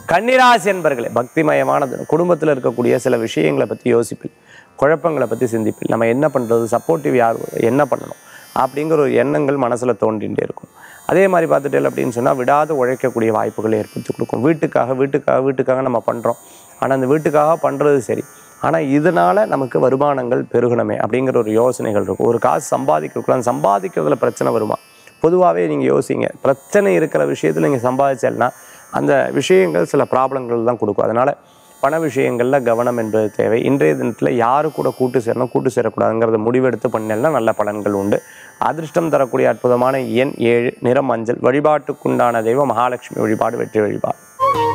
கன்னிராசி என்பர்களே பக்திமயமானது குடும்பத்தில் இருக்கக்கூடிய சில விஷயங்களை பற்றி யோசிப்பில் குழப்பங்களை பற்றி சிந்திப்பில் நம்ம என்ன பண்ணுறது சப்போர்ட்டிவ் யார் என்ன பண்ணணும் அப்படிங்கிற ஒரு எண்ணங்கள் மனசில் தோன்றிகிட்டே இருக்கும் அதே மாதிரி பார்த்துட்டே அப்படின்னு சொன்னால் விடாது உழைக்கக்கூடிய வாய்ப்புகளை ஏற்படுத்தி கொடுக்கும் வீட்டுக்காக வீட்டுக்காக வீட்டுக்காக நம்ம பண்ணுறோம் ஆனால் அந்த வீட்டுக்காக பண்ணுறது சரி ஆனால் இதனால் நமக்கு வருமானங்கள் பெருகணுமே அப்படிங்கிற ஒரு யோசனைகள் இருக்கும் ஒரு காசு சம்பாதிக்கிறதுக்குள்ள அந்த சம்பாதிக்கிறதுல பிரச்சனை வருமா பொதுவாகவே நீங்கள் யோசிங்க பிரச்சனை இருக்கிற விஷயத்தில் நீங்கள் சம்பாதிச்சேன்னா அந்த விஷயங்கள் சில ப்ராப்ளங்கள் தான் கொடுக்கும் அதனால் பண விஷயங்களில் கவனம் என்பது தேவை இன்றைய தினத்தில் யாரு கூட கூட்டு சேரணும் கூட்டு சேரக்கூடாதுங்கிறத முடிவெடுத்து பண்ணலாம் நல்ல பலன்கள் உண்டு அதிர்ஷ்டம் தரக்கூடிய அற்புதமான எண் ஏழு நிறம் மஞ்சள் வழிபாட்டுக்குண்டான தெய்வம் மகாலட்சுமி வழிபாடு வெற்றி வழிபாடு